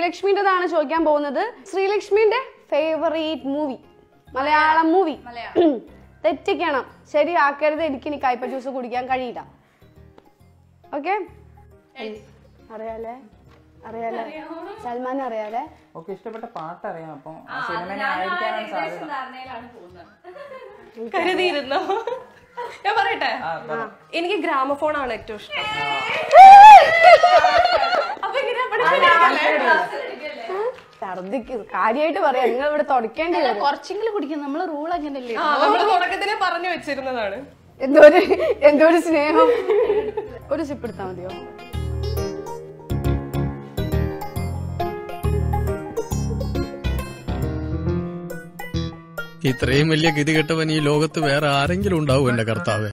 ശ്രീലക്ഷ്മിൻ്റെതാണ് ചോദിക്കാൻ പോകുന്നത് ശ്രീലക്ഷ്മിന്റെ ഫേവറേറ്റ് മൂവി മലയാളം മൂവി തെറ്റിക്കണം ശരിയാക്കരുത് എനിക്ക് ഇനി കയ്പ ജ്യൂസ് കുടിക്കാൻ കഴിയില്ല ഓക്കെ അറിയാലേ അറിയാലേ സൽമാൻ അറിയാലേ ഓക്കെ ഇഷ്ടപ്പെട്ട പാട്ട് അറിയാം അപ്പം ആ സിനിമ ആയിരിക്കാനാണ് സാധ്യത കരുതിയിരുന്നോ ഞാൻ പറയട്ടെ ആ, പറ. എനിക്ക് ഗ്രാമഫോൺ ആണ് ഏറ്റവും ഇഷ്ടം അപ്പൊ എങ്ങനെയാ പഠിച്ചത്? ഛർദിക്ക് കാര്യമായിട്ട് പറയാം നിങ്ങൾ ഇവിടെ തുടക്കേണ്ടി വരും കുറച്ചെങ്കിലും കുടിക്കും നമ്മള് റൂൾ അങ്ങനെയല്ലേ ആ നമ്മള് തുടക്കത്തിനെ പറഞ്ഞു വെച്ചിരുന്നതാണ് എന്തോ ഒരു എന്തോ ഒരു സ്നേഹം ഒരു സിപ്പ് എടുത്താൽ മതിയോ ഇത്രയും വലിയ ഗതികെട്ടവൻ ഈ ലോകത്ത് വേറെ ആരെങ്കിലും ഉണ്ടാവും എന്റെ കർത്താവ്